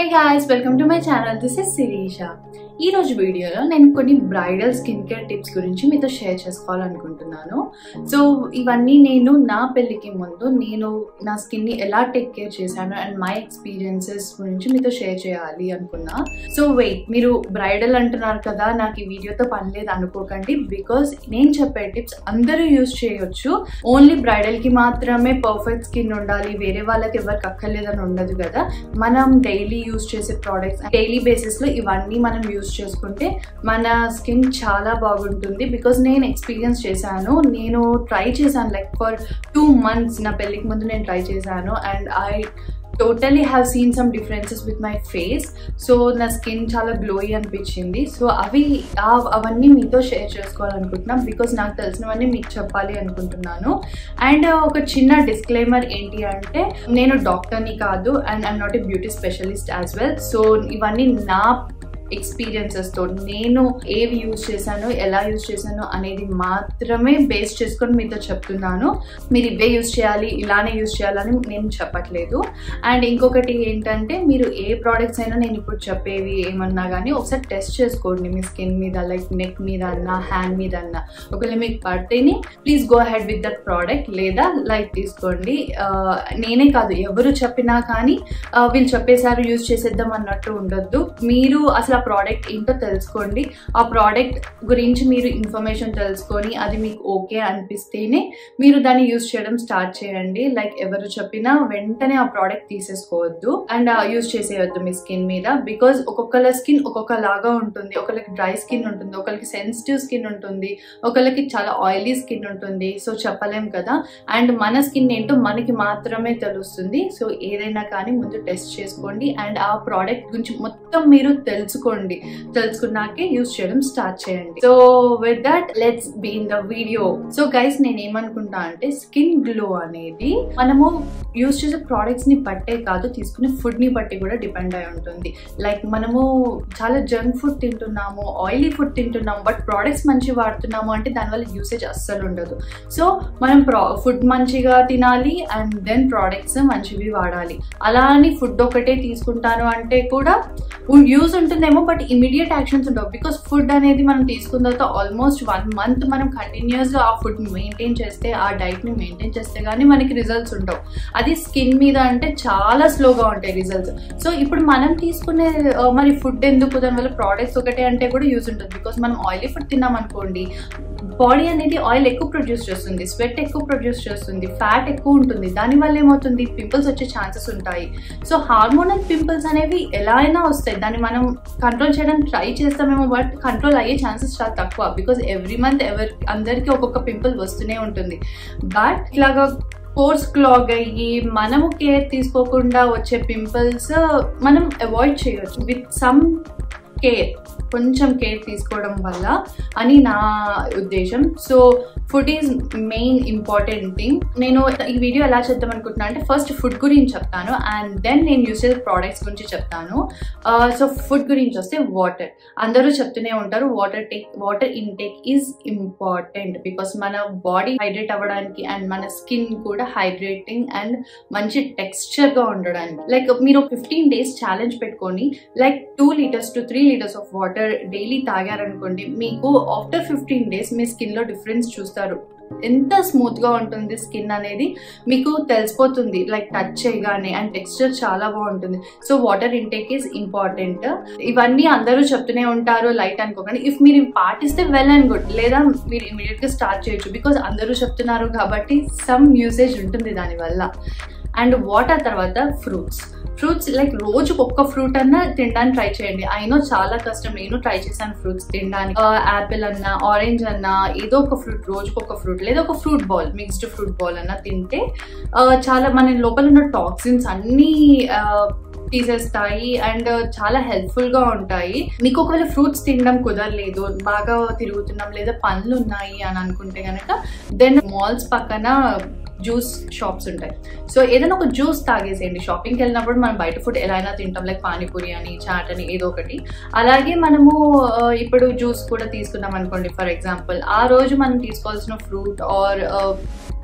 hey guys welcome to my channel this is Shirisha ఈ రోజు వీడియోలో నేను కొన్ని బ్రైడల్ స్కిన్ కేర్ టిప్స్ గురించి మీతో షేర్ చేసుకోవాలనుకుంటున్నాను సో ఇవన్నీ నేను నా పెళ్ళికి ముందు నేను నా స్కిన్ని ఎలా టేక్ కేర్ చేశాను అండ్ మై ఎక్స్పీరియన్సెస్ గురించి మీతో షేర్ చేయాలి అనుకున్నా సో వెయిట్ మీరు బ్రైడల్ అంటున్నారు కదా నాకు ఈ వీడియోతో పని లేదు అనుకోకండి బికాస్ నేను చెప్పే టిప్స్ అందరూ యూజ్ చేయొచ్చు ఓన్లీ బ్రైడల్కి మాత్రమే పర్ఫెక్ట్ స్కిన్ ఉండాలి వేరే వాళ్ళకి ఎవరికి అక్కర్లేదని ఉండదు కదా మనం డైలీ యూజ్ చేసే ప్రోడక్ట్స్ డైలీ బేసిస్ లో ఇవన్నీ మనం యూజ్ చేసుకుంటే మన స్కిన్ చాలా బాగుంటుంది బికాస్ నేను ఎక్స్పీరియన్స్ చేశాను నేను ట్రై చేశాను లైక్ ఫర్ టూ మంత్స్ నా పెళ్ళికి ముందు నేను ట్రై చేశాను and I totally have seen some differences with my face so నా స్కిన్ చాలా గ్లోయి అనిపించింది సో అవి ఆ- అవన్నీ మీతో షేర్ చేసుకోవాలనుకుంటున్నాను బికాస్ నాకు తెలిసినవన్నీ మీకు చెప్పాలి అనుకుంటున్నాను అండ్ ఒక చిన్న డిస్క్లైమర్ ఏంటి అంటే నేను డాక్టర్ని కాదు and I'm not a beauty specialist as well so ఇవన్నీ నా ఎక్స్పీరియన్సెస్తో నేను ఏవి యూజ్ చేశాను ఎలా యూజ్ చేశాను అనేది మాత్రమే బేస్ చేసుకొని మీతో చెప్తున్నాను మీరు ఇవే యూజ్ చేయాలి ఇలానే యూజ్ చేయాలని నేను చెప్పట్లేదు అండ్ ఇంకొకటి ఏంటంటే మీరు ఏ ప్రోడక్ట్స్ అయినా నేను ఇప్పుడు చెప్పేవి ఏమన్నా కానీ ఒకసారి టెస్ట్ చేసుకోండి మీ స్కిన్ మీద లైక్ నెక్ మీద అన్నా హ్యాండ్ మీద అన్నా ఒకవేళ మీకు పడితేనే please go ahead with that product లేదా లైక్ తీసుకోండి ఆ, నేనే కాదు ఎవరు చెప్పినా కానీ ఆ, వీళ్ళు చెప్పేశారు యూజ్ చేసేద్దాం అన్నట్టు ఉండొద్దు మీరు అసలు ఆ ప్రోడక్ట్ ఏంటో తెలుసుకోండి ఆ ప్రోడక్ట్ గురించి మీరు ఇన్ఫర్మేషన్ తెలుసుకొని అది మీకు ఓకే అనిపిస్తేనే మీరు దాన్ని యూజ్ చేయడం స్టార్ట్ చేయండి లైక్ ఎవరు చెప్పినా వెంటనే ఆ ప్రోడక్ట్ తీసేసుకోవద్దు అండ్ యూజ్ చేసేయొద్దు మీ స్కిన్ మీద బికాజ్ ఒక్కొక్కల స్కిన్ ఒక్కొక్క లాగా ఉంటుంది ఒకరికి డ్రై స్కిన్ ఉంటుంది ఒకరికి సెన్సిటివ్ స్కిన్ ఉంటుంది ఒకరికి చాలా ఆయిలీ స్కిన్ ఉంటుంది సో చెప్పలేం కదా అండ్ మన స్కిన్ ఏంటో మనకి మాత్రమే తెలుస్తుంది సో ఏదైనా కానీ ముందు టెస్ట్ చేసుకోండి అండ్ ఆ ప్రోడక్ట్ గురించి మొత్తం మీరు తెలుసుకోండి తెలుసుకున్నాకే యూజ్ చేయడం స్టార్ట్ చేయండి so with that let's be in the video so guys నేను ఏమనుకుంటా అంటే స్కిన్ గ్లో అనేది మనము యూజ్ చేసే ప్రోడక్ట్స్ ని బట్టే కాదు తీసుకునే ఫుడ్ ని బట్టి కూడా డిపెండ్ అయి ఉంటుంది లైక్ మనము చాలా జంక్ ఫుడ్ తింటున్నాము ఆయిలీ ఫుడ్ తింటున్నాము బట్ ప్రోడక్ట్స్ మంచి వాడుతున్నాము అంటే దానివల్ల యూసేజ్ అస్సలు ఉండదు సో మనం ప్రా ఫుడ్ మంచిగా తినాలి అండ్ దెన్ ప్రోడక్ట్స్ మంచివి వాడాలి అలా అని ఫుడ్ ఒకటే తీసుకుంటాను అంటే కూడా యూజ్ ఉంటుందేమో బట్ ఇమీడియట్ యాక్షన్స్ ఉండవు బికాస్ ఫుడ్ అనేది మనం తీసుకున్న తర్వాత ఆల్మోస్ట్ వన్ మంత్ మనం కంటిన్యూస్ ఆ ఫుడ్ మెయింటైన్ చేస్తే ఆ డైట్ ని మెయింటైన్ చేస్తే కానీ మనకి రిజల్ట్స్ ఉండవు అది స్కిన్ మీద అంటే చాలా స్లోగా ఉంటాయి రిజల్ట్స్ సో ఇప్పుడు మనం తీసుకునే ఆ, మరి ఫుడ్ ఎందుకు దానివల్ల ప్రోడక్ట్స్ ఒకటే అంటే కూడా యూజ్ ఉంటుంది బికాస్ మనం ఆయిలీ ఫుడ్ తిన్నాం అనుకోండి బాడీ అనేది ఆయిల్ ఎక్కువ ప్రొడ్యూస్ చేస్తుంది స్వెట్ ఎక్కువ ప్రొడ్యూస్ చేస్తుంది ఫ్యాట్ ఎక్కువ ఉంటుంది దానివల్ల ఏమవుతుంది పింపుల్స్ వచ్చే ఛాన్సెస్ ఉంటాయి సో హార్మోనల్ పింపుల్స్ అనేవి ఎలా అయినా వస్తాయి దాన్ని మనం కంట్రోల్ చేయడానికి ట్రై చేస్తామేమో బట్ కంట్రోల్ అయ్యే ఛాన్సెస్ చాలా తక్కువ బికాస్ ఎవ్రీ మంత్ ఎవరి అందరికీ ఒక్కొక్క పింపుల్ వస్తూనే ఉంటుంది బట్ ఇలాగా కోర్స్ క్లాగ్ అయ్యి మనము కేర్ తీసుకోకుండా వచ్చే పింపుల్స్ మనం అవాయిడ్ చేయొచ్చు విత్ సమ్ కేర్ కొంచెం కేర్ తీసుకోవడం వల్ల అని నా ఉద్దేశం so food is main important thing నేను ఈ వీడియో ఎలా చేద్దాం అనుకుంటున్నా అంటే ఫస్ట్ ఫుడ్ గురించి చెప్తాను అండ్ దెన్ నేను యూస్ చేసే ప్రోడక్ట్స్ గురించి చెప్తాను సో ఫుడ్ గురించి వస్తే వాటర్ అందరూ చెప్తూనే ఉంటారు water take water intake is important because మన బాడీ హైడ్రేట్ అవ్వడానికి అండ్ మన స్కిన్ కూడా హైడ్రేటింగ్ అండ్ మంచి టెక్స్చర్ గా ఉండడానికి లైక్ మీరు ఫిఫ్టీన్ డేస్ ఛాలెంజ్ పెట్టుకొని like two litres to three litres of water daily తాగారనుకోండి మీకు ఆఫ్టర్ ఫిఫ్టీన్ డేస్ మీ స్కిన్ లో డిఫరెన్స్ చూస్తారు ఎంత స్మూత్ గా ఉంటుంది స్కిన్ అనేది మీకు తెలిసిపోతుంది లైక్ టచ్ చేయగానే అండ్ టెక్స్చర్ చాలా బాగుంటుంది so water intake is important ఇవన్నీ అందరూ చెప్తూనే ఉంటారు లైట్ అనుకోకండి ఇఫ్ మీరు ఇవి పాటిస్తే వెల్ అండ్ గుడ్ లేదా మీరు ఇమీడియట్ గా స్టార్ట్ చేయొచ్చు బికాస్ అందరూ చెప్తున్నారు కాబట్టి సమ్ యూసేజ్ ఉంటుంది దానివల్ల అండ్ వాటర్ తర్వాత ఫ్రూట్స్ ఫ్రూట్స్ లైక్ రోజుకు ఒక్క ఫ్రూట్ అన్నా తినడానికి ట్రై చేయండి అయినో చాలా కష్టం నేను ట్రై చేశాను ఫ్రూట్స్ తినడానికి యాపిల్ అన్నా ఆరెంజ్ అన్నా ఏదో ఒక ఫ్రూట్ రోజుకు ఒక ఫ్రూట్ లేదా ఒక fruit bowl mixed fruit bowl అన్నా తింటే ఆ, చాలా మన లోపల ఉన్న టాక్సిన్స్ అన్నీ ఆ, తీసేస్తాయి అండ్ చాలా హెల్ప్ఫుల్ గా ఉంటాయి మీకు ఒకవేళ ఫ్రూట్స్ తినడం కుదరలేదు బాగా తిరుగుతున్నాం లేదా పండ్లు ఉన్నాయి అని అనుకుంటే కనుక దెన్ మాల్స్ పక్కన జ్యూస్ షాప్స్ ఉంటాయి సో ఏదైనా ఒక జ్యూస్ తాగేసేయండి షాపింగ్కి వెళ్ళినప్పుడు మనం బయట ఫుడ్ ఎలా అయినా తింటాం లైక్ పానీపూరి అని చాట్ అని ఏదో ఒకటి అలాగే మనము ఆ, ఇప్పుడు జ్యూస్ కూడా తీసుకున్నాం అనుకోండి ఫర్ ఎగ్జాంపుల్ ఆ రోజు మనం తీసుకోవాల్సిన ఫ్రూట్ ఆర్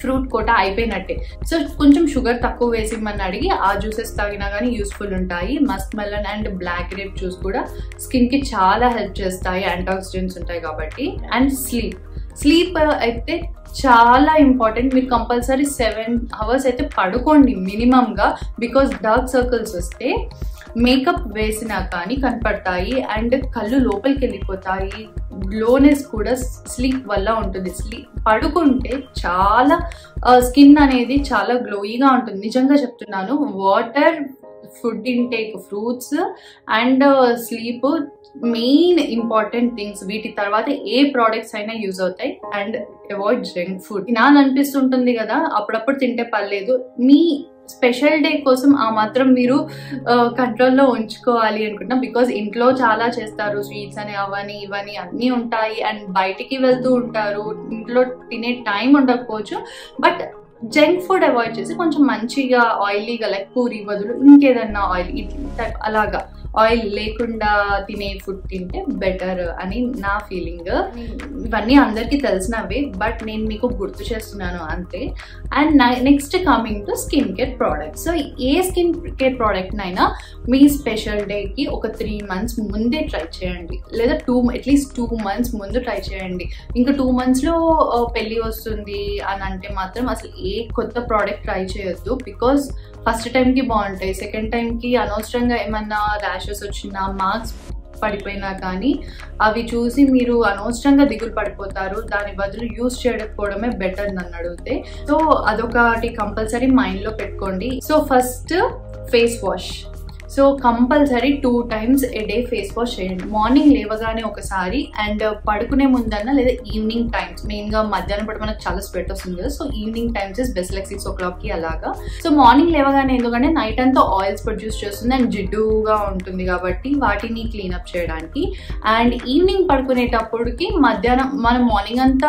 ఫ్రూట్ కోట అయిపోయినట్టే సో కొంచెం షుగర్ తక్కువ వేసి మన అడిగి ఆ జ్యూసెస్ తాగినా కానీ యూస్ఫుల్ ఉంటాయి musk melon and black grape juice కూడా స్కిన్కి చాలా హెల్ప్ చేస్తాయి యాంటాక్సిడెంట్స్ ఉంటాయి కాబట్టి అండ్ స్లీప్ స్లీప్ అయితే చాలా ఇంపార్టెంట్ మీరు కంపల్సరీ సెవెన్ అవర్స్ అయితే పడుకోండి మినిమంగా బికాస్ డార్క్ సర్కిల్స్ వస్తే మేకప్ వేసినా కానీ కనపడతాయి అండ్ కళ్ళు లోపలికి వెళ్ళిపోతాయి గ్లోనెస్ కూడా స్లీప్ వల్ల ఉంటుంది స్లీప్ పడుకుంటే చాలా స్కిన్ అనేది చాలా గ్లోయిగా ఉంటుంది నిజంగా చెప్తున్నాను water food intake fruits and sleep main important things వీటి తర్వాత ఏ ప్రోడక్ట్స్ అయినా యూజ్ అవుతాయి అండ్ అవాయిడ్ జంక్ ఫుడ్ తినాలనిపిస్తుంటుంది కదా అప్పుడప్పుడు తింటే పర్లేదు మీ స్పెషల్ డే కోసం ఆ మాత్రం మీరు కంట్రోల్లో ఉంచుకోవాలి అనుకుంటున్నా బికాజ్ ఇంట్లో చాలా చేస్తారు స్వీట్స్ అని అవని ఇవని అన్నీ ఉంటాయి అండ్ బయటికి వెళ్తూ ఉంటారు ఇంట్లో తినే టైం ఉండకపోవచ్చు బట్ జంక్ ఫుడ్ అవాయిడ్ చేసి కొంచెం మంచిగా ఆయిలీగా లైక్ పూరి బదులు ఇంకేదన్నా ఆయిల్ ఇడ్లీ టైప్ అలాగా ఆయిల్ లేకుండా తినే ఫుడ్ తింటే బెటర్ అని నా ఫీలింగ్ ఇవన్నీ అందరికీ తెలిసినవే బట్ నేను మీకు గుర్తు చేస్తున్నాను అంతే and next coming to skin care product so ఏ స్కిన్ కేర్ ప్రోడక్ట్నైనా మీ స్పెషల్ డేకి ఒక త్రీ మంత్స్ ముందే ట్రై చేయండి లేదా టూ అట్లీస్ట్ టూ మంత్స్ ముందు ట్రై చేయండి ఇంకా టూ మంత్స్లో పెళ్ళి వస్తుంది అని అంటే మాత్రం అసలు ఏ కొత్త ప్రోడక్ట్ ట్రై చేయొద్దు బికాస్ ఫస్ట్ టైంకి బాగుంటాయి సెకండ్ టైంకి అనవసరంగా ఏమన్నా ర్యాషెస్ వచ్చినా మార్క్స్ పడిపోయినా కానీ అవి చూసి మీరు అనవసరంగా దిగులు పడిపోతారు దాని బదులు యూస్ చేయకపోవడమే బెటర్ నన్ను అడిగితే సో అదొకటి కంపల్సరీ మైండ్లో పెట్టుకోండి so first face wash so compulsory two times a day face wash చేయండి మార్నింగ్ లేవగానే ఒకసారి అండ్ పడుకునే ముందన్న లేదా ఈవినింగ్ టైమ్స్ మెయిన్గా మధ్యాహ్నం పడి మనకు చాలా స్వెట్ వస్తుంది కదా so evening times is best like six ఓ క్లాక్కి అలాగా సో మార్నింగ్ లేవగానే ఎందుకంటే నైట్ అంతా ఆయిల్స్ ప్రొడ్యూస్ చేస్తుంది అండ్ జిడ్డుగా ఉంటుంది కాబట్టి వాటిని క్లీనప్ చేయడానికి అండ్ ఈవినింగ్ పడుకునేటప్పటికి మధ్యాహ్నం మనం మార్నింగ్ అంతా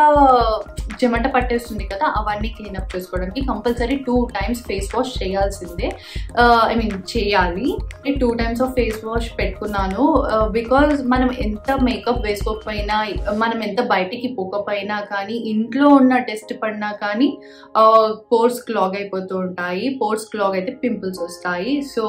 చెమట పట్టేస్తుంది కదా అవన్నీ క్లీనప్ చేసుకోవడానికి compulsory two times face wash చేయాల్సిందే ఐ మీన్ చేయాలి two times of face wash పెట్టుకున్నాను బికాజ్ మనం ఎంత మేకప్ వేసుకోకపోయినా మనం ఎంత బయటికి పోకపోయినా కానీ ఇంట్లో ఉన్న టెస్ట్ పడినా కానీ పోర్స్ క్లాగ్ అయిపోతూ ఉంటాయి పోర్స్ క్లాగ్ అయితే పింపుల్స్ వస్తాయి so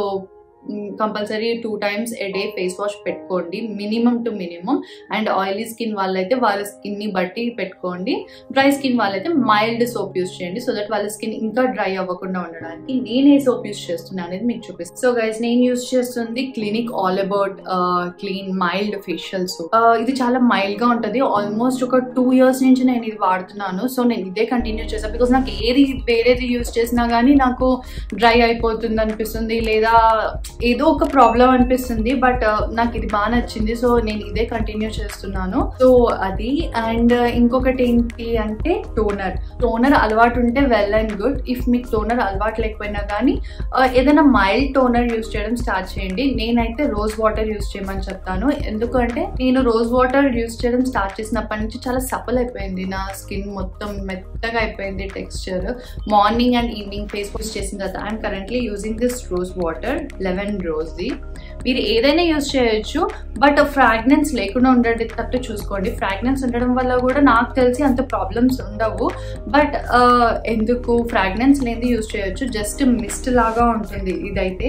compulsory two times a day face wash పెట్టుకోండి minimum to minimum and oily skin వాళ్ళైతే వాళ్ళ స్కిన్ని బట్టి పెట్టుకోండి డ్రై స్కిన్ వాళ్ళైతే మైల్డ్ సోప్ యూస్ చేయండి సో దట్ వాళ్ళ స్కిన్ ఇంకా డ్రై అవ్వకుండా ఉండడానికి నేను ఏ సోప్ యూస్ చేస్తున్నాను అనేది మీకు చూపిస్తాను సో గైస్ నేను యూస్ చేస్తుంది Clinique all about clean mild facial soap ఇది చాలా మైల్డ్ గా ఉంటుంది ఆల్మోస్ట్ ఒక టూ ఇయర్స్ నుంచి నేను ఇది వాడుతున్నాను సో నేను ఇదే కంటిన్యూ చేశాను బికాస్ నాకు ఏది వేరేది యూస్ చేసినా కానీ నాకు డ్రై అయిపోతుంది అనిపిస్తుంది లేదా ఏదో ఒక ప్రాబ్లం అనిపిస్తుంది బట్ నాకు ఇది బాగా నచ్చింది సో నేను ఇదే కంటిన్యూ చేస్తున్నాను సో అది అండ్ ఇంకొకటి ఏంటి అంటే టోనర్ టోనర్ అలవాటు ఉంటే వెల్ అండ్ గుడ్ ఇఫ్ మీకు టోనర్ అలవాటు లేకపోయినా కానీ ఏదైనా మైల్డ్ టోనర్ యూస్ చేయడం స్టార్ట్ చేయండి నేనైతే రోజ్ వాటర్ యూస్ చేయమని చెప్తాను ఎందుకంటే నేను రోజ్ వాటర్ యూస్ చేయడం స్టార్ట్ చేసినప్పటి నుంచి చాలా సఫల్ అయిపోయింది నా స్కిన్ మొత్తం మెత్తగా అయిపోయింది texture morning and evening face wash చేసిన తర్వాత I'm currently using this rose water eleven రోజ్ది మీరు ఏదైనా యూజ్ చేయొచ్చు బట్ ఫ్రాగ్నెన్స్ లేకుండా ఉండేటట్టు చూసుకోండి ఫ్రాగ్నెన్స్ ఉండడం వల్ల కూడా నాకు తెలిసి అంత ప్రాబ్లమ్స్ ఉండవు బట్ ఎందుకు ఫ్రాగ్నెన్స్ లేని యూజ్ చేయొచ్చు జస్ట్ మిస్ట్ లాగా ఉంటుంది ఇదైతే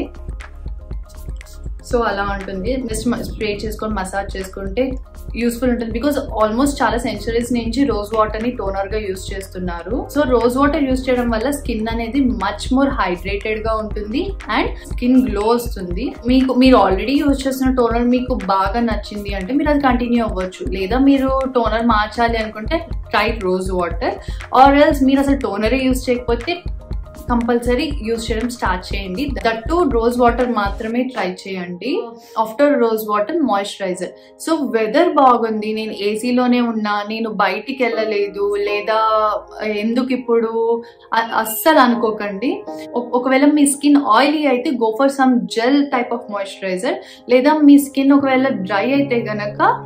సో అలా ఉంటుంది జస్ట్ స్ప్రే చేసుకొని మసాజ్ చేసుకుంటే యూస్ఫుల్ ఉంటుంది బికాస్ ఆల్మోస్ట్ చాలా సెంచరీస్ నుంచి రోజ్ వాటర్ ని టోనర్ గా యూస్ చేస్తున్నారు సో రోజ్ వాటర్ యూస్ చేయడం వల్ల స్కిన్ అనేది మచ్ మోర్ హైడ్రేటెడ్ గా ఉంటుంది అండ్ స్కిన్ గ్లో వస్తుంది మీకు మీరు ఆల్రెడీ యూస్ చేస్తున్న టోనర్ మీకు బాగా నచ్చింది అంటే మీరు అది కంటిన్యూ అవ్వచ్చు లేదా మీరు టోనర్ మార్చాలి అనుకుంటే try rose water or else మీరు అసలు టోనరే యూస్ చేయకపోతే కంపల్సరీ యూజ్ చేయడం స్టార్ట్ చేయండి దట్టు రోజ్ వాటర్ మాత్రమే ట్రై చేయండి after rose water moisturiser so weather బాగుంది నేను ఏసీలోనే ఉన్నా నేను బయటికి వెళ్ళలేదు లేదా ఎందుకు ఇప్పుడు అస్సలు అనుకోకండి ఒకవేళ మీ స్కిన్ ఆయిలీ అయితే go for some gel type of moisturiser లేదా మీ స్కిన్ ఒకవేళ డ్రై అయితే గనక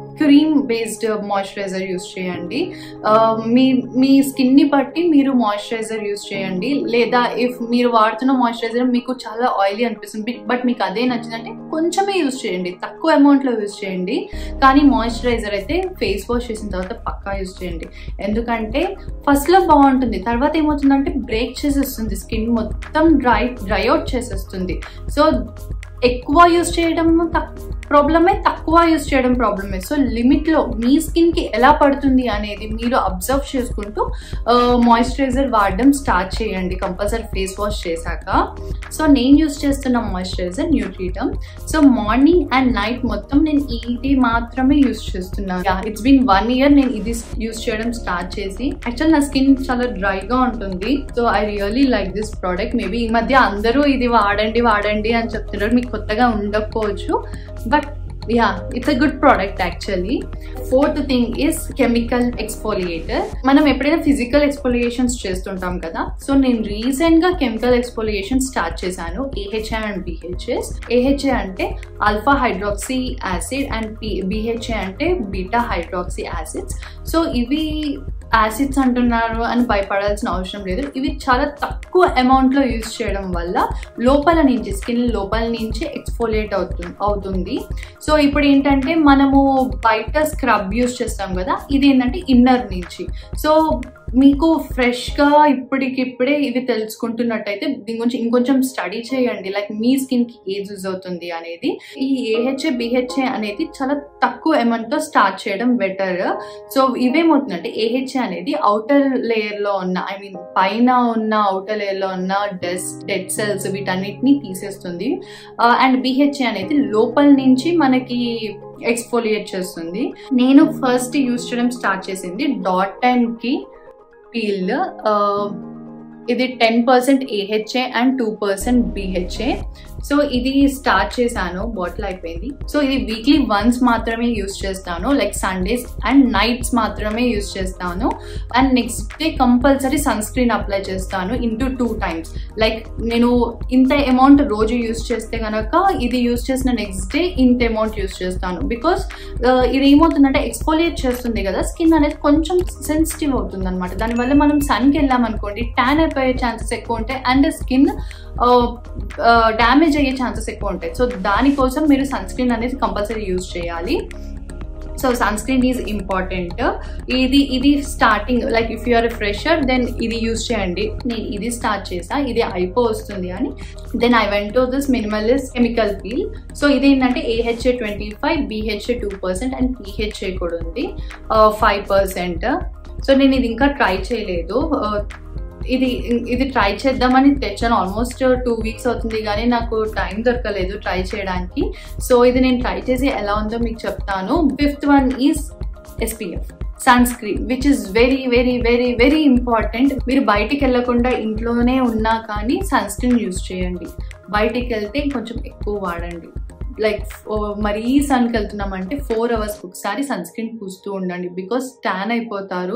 క్రీమ్ బేస్డ్ మాయిశ్చరైజర్ యూస్ చేయండి Uh, మీ మీ స్కిన్ని బట్టి మీరు మాయిశ్చరైజర్ యూస్ చేయండి లేదా ఇఫ్ మీరు వాడుతున్న మాయిశ్చరైజర్ మీకు చాలా ఆయిలీ అనిపిస్తుంది బట్ మీకు అదే నచ్చిందంటే కొంచెమే యూస్ చేయండి తక్కువ అమౌంట్లో యూస్ చేయండి కానీ మాయిశ్చరైజర్ అయితే ఫేస్ వాష్ చేసిన తర్వాత పక్కా యూస్ చేయండి ఎందుకంటే ఫస్ట్లో బాగుంటుంది తర్వాత ఏమవుతుందంటే బ్రేక్ చేసేస్తుంది స్కిన్ మొత్తం డ్రై డ్రై అవుట్ చేసేస్తుంది సో ఎక్కువ యూస్ చేయడం ప్రాబ్లమే తక్కువ యూస్ చేయడం ప్రాబ్లమే సో లిమిట్లో మీ స్కిన్కి ఎలా పడుతుంది అనేది మీరు అబ్జర్వ్ చేసుకుంటూ మాయిశ్చరైజర్ వాడడం స్టార్ట్ చేయండి కంపల్సరీ ఫేస్ వాష్ చేశాక సో నేను యూస్ చేస్తున్న మాయిశ్చరైజర్ న్యూట్రీటమ్ సో మార్నింగ్ అండ్ నైట్ మొత్తం నేను ఇది మాత్రమే యూస్ చేస్తున్నాను ఇట్స్ బీన్ వన్ ఇయర్ నేను ఇది యూస్ చేయడం స్టార్ట్ చేసి యాక్చువల్ నా స్కిన్ చాలా డ్రైగా ఉంటుంది so I really like this product maybe ఈ మధ్య అందరూ ఇది వాడండి వాడండి అని చెప్తున్నారు మీకు కొత్తగా ఉండకపోవచ్చు but yeah it's a good product actually fourth thing is chemical exfoliator మనం ఎప్పుడైనా ఫిజికల్ ఎక్స్ఫోలియేషన్స్ చేస్తుంటాం కదా సో నేను రీసెంట్ గా కెమికల్ ఎక్స్ఫోలియేషన్ స్టార్ట్ చేశాను ఏహెచ్ఏ అండ్ బిహెచ్ఎస్ ఏహెచ్ఏ అంటే alpha hydroxy acid and BHA అంటే బీటా హైడ్రాక్సీ యాసిడ్స్ సో ఇవి యాసిడ్స్ అంటున్నారు అని భయపడాల్సిన అవసరం లేదు ఇవి చాలా తక్కువ అమౌంట్లో యూజ్ చేయడం వల్ల లోపల నుంచి స్కిన్ లోపల నుంచి ఎక్స్ఫోలియేట్ అవుతుంది అవుతుంది సో ఇప్పుడు ఏంటంటే మనము బయట స్క్రబ్ యూజ్ చేస్తాం కదా ఇది ఏంటంటే ఇన్నర్ నుంచి సో మీకు ఫ్రెష్గా ఇప్పటికిప్పుడే ఇవి తెలుసుకుంటున్నట్టయితే దీని గురించి ఇంకొంచెం స్టడీ చేయండి లైక్ మీ స్కిన్కి ఏది యూజ్ అవుతుంది అనేది ఈ ఏహెచ్ఏ బిహెచ్ఏ అనేది చాలా తక్కువ అమౌంట్తో స్టార్ట్ చేయడం బెటర్ సో ఇవేమవుతుందంటే ఏహెచ్ఏ అనేది అవుటర్ లేయర్లో ఉన్న ఐ మీన్ పైన ఉన్న అవుటర్ లేయర్లో ఉన్న డెస్ డెడ్ సెల్స్ వీటన్నిటిని తీసేస్తుంది అండ్ బిహెచ్ఏ అనేది లోపల నుంచి మనకి ఎక్స్ఫోలియేట్ చేస్తుంది నేను ఫస్ట్ యూస్ చేయడం స్టార్ట్ చేసింది డాట్ అండ్ కి పీల్ ఇది ten percent AHA and two percent BHA so ఇది స్టార్ట్ చేశాను బాటిల్ అయిపోయింది సో ఇది వీక్లీ వన్స్ మాత్రమే యూస్ చేస్తాను లైక్ సండేస్ అండ్ నైట్స్ మాత్రమే యూస్ చేస్తాను and next day compulsory sunscreen apply చేస్తాను ఇంటూ టూ టైమ్స్ లైక్ నేను ఇంత అమౌంట్ రోజు యూస్ చేస్తే కనుక ఇది యూస్ చేసిన నెక్స్ట్ డే ఇంత అమౌంట్ యూస్ చేస్తాను బికాస్ ఇది ఏమవుతుందంటే ఎక్స్పోలియేట్ చేస్తుంది కదా స్కిన్ అనేది కొంచెం సెన్సిటివ్ అవుతుంది అనమాట దానివల్ల మనం సన్కి వెళ్ళామనుకోండి ట్యాన్ అయిపోయే ఛాన్సెస్ ఎక్కువ ఉంటాయి అండ్ స్కిన్ డ్యామేజ్ అయ్యే ఛాన్సెస్ ఎక్కువ ఉంటాయి సో దానికోసం మీరు సన్ స్క్రీన్ అనేది కంపల్సరీ యూజ్ చేయాలి so sunscreen is important ఇది ఇది starting like if you're fresher then ఇది యూజ్ చేయండి నేను ఇది స్టార్ట్ చేసా ఇది అయిపో వస్తుంది అని then I went to this Minimalist chemical peel so ఇది ఏంటంటే AHA twenty five BHA two percent and PHA కూడా ఉంది ఫైవ్ పర్సెంట్ సో నేను ఇది ఇంకా ట్రై చేయలేదు ఇది ఇది ట్రై చేద్దామని తెచ్చాను ఆల్మోస్ట్ టూ వీక్స్ అవుతుంది కానీ నాకు టైం దొరకలేదు ట్రై చేయడానికి సో ఇది నేను ట్రై చేసి ఎలా ఉందో మీకు చెప్తాను fifth one is SPF sunscreen which is very very very very important మీరు బయటికి వెళ్ళకుండా ఇంట్లోనే ఉన్నా కానీ సన్ స్క్రీన్ యూస్ చేయండి బయటికి వెళ్తే కొంచెం ఎక్కువ వాడండి లైక్ మరీ సన్కి వెళ్తున్నామంటే ఫోర్ అవర్స్కి ఒకసారి సన్ స్క్రీన్ పూస్తూ ఉండండి బికాస్ ట్యాన్ అయిపోతారు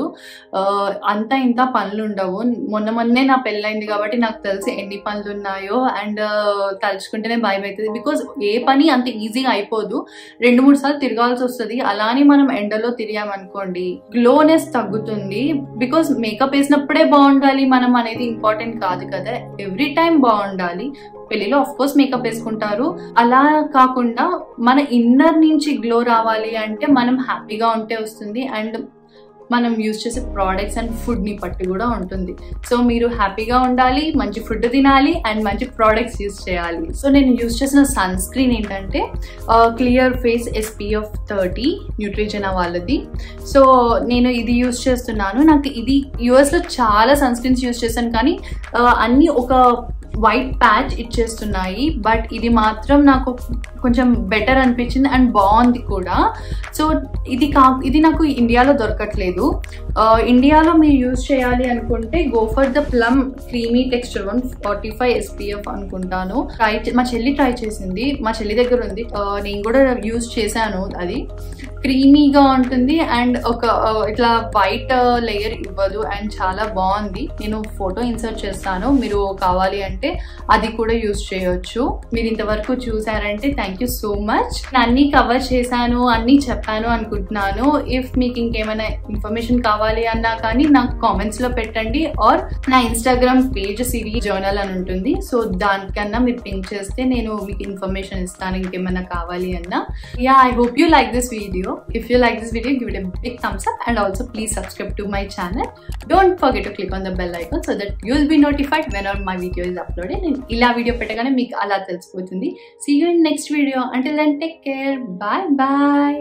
అంత ఇంత పనులు ఉండవు మొన్న మొన్నే నా పెళ్ళైంది కాబట్టి నాకు తెలిసి ఎన్ని పనులు ఉన్నాయో అండ్ తలుచుకుంటేనే భయం అవుతుంది బికాస్ ఏ పని అంత ఈజీగా అయిపోదు రెండు మూడు సార్లు తిరగాల్సి వస్తుంది అలానే మనం ఎండలో తిరిగామనుకోండి గ్లోనెస్ తగ్గుతుంది బికాస్ మేకప్ వేసినప్పుడే బాగుండాలి మనం అనేది ఇంపార్టెంట్ కాదు కదా ఎవ్రీ టైం బాగుండాలి పెళ్లిలో ఆఫ్ కోర్స్ మేకప్ వేసుకుంటారు అలా కాకుండా మన ఇన్నర్ నుంచి గ్లో రావాలి అంటే మనం హ్యాపీగా ఉంటే వస్తుంది అండ్ మనం యూజ్ చేసే ప్రోడక్ట్స్ అండ్ ఫుడ్ని బట్టి కూడా ఉంటుంది సో మీరు హ్యాపీగా ఉండాలి మంచి ఫుడ్ తినాలి అండ్ మంచి ప్రోడక్ట్స్ యూజ్ చేయాలి సో నేను యూజ్ చేసిన సన్ స్క్రీన్ ఏంటంటే clear face SPF thirty Neutrogena వాళ్ళది సో నేను ఇది యూజ్ చేస్తున్నాను నాకు ఇది యూఎస్లో చాలా సన్ స్క్రీన్స్ యూజ్ చేశాను కానీ అన్నీ ఒక వైట్ ప్యాచ్ ఇచ్చేస్తున్నాయి బట్ ఇది మాత్రం నాకు కొంచెం బెటర్ అనిపించింది అండ్ బాగుంది కూడా సో ఇది కా ఇది నాకు ఇండియాలో దొరకట్లేదు ఇండియాలో మీరు యూజ్ చేయాలి అనుకుంటే go for the Plum creamy texture one forty five SPF అనుకుంటాను ట్రై మా చెల్లి ట్రై చేసింది మా చెల్లి దగ్గర ఉంది నేను కూడా యూజ్ చేశాను అది క్రీమీగా ఉంటుంది అండ్ ఒక ఆ, ఇట్లా వైట్ లేయర్ ఇవ్వదు అండ్ చాలా బాగుంది నేను ఫోటో ఇన్సర్ట్ చేస్తాను మీరు కావాలి అంటే అది కూడా యూస్ చేయొచ్చు మీరు ఇంతవరకు చూసారంటే థ్యాంక్ యూ సో మచ్ అన్ని కవర్ చేశాను అన్ని చెప్పాను అనుకుంటున్నాను ఇఫ్ మీకు ఇంకేమైనా ఇన్ఫర్మేషన్ కావాలి అన్నా కానీ నాకు కామెంట్స్ లో పెట్టండి ఆర్ నా ఇన్స్టాగ్రామ్ పేజ్ సిరీ జర్నల్ అని ఉంటుంది సో దానికన్నా మీరు పింక్ చేస్తే నేను మీకు ఇన్ఫర్మేషన్ ఇస్తాను ఇంకేమైనా కావాలి అన్నా yeah I hope you like this video if you like this video give it a big thumbs up and also please subscribe to my channel don't forget to click on the bell icon so that you will be notified when are my video is uploaded నేను ఇలా video పెట్టగానే మీకు అలా తెలిసిపోతుంది see you in next video until then take care bye bye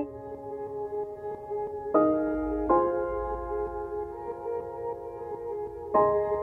thank you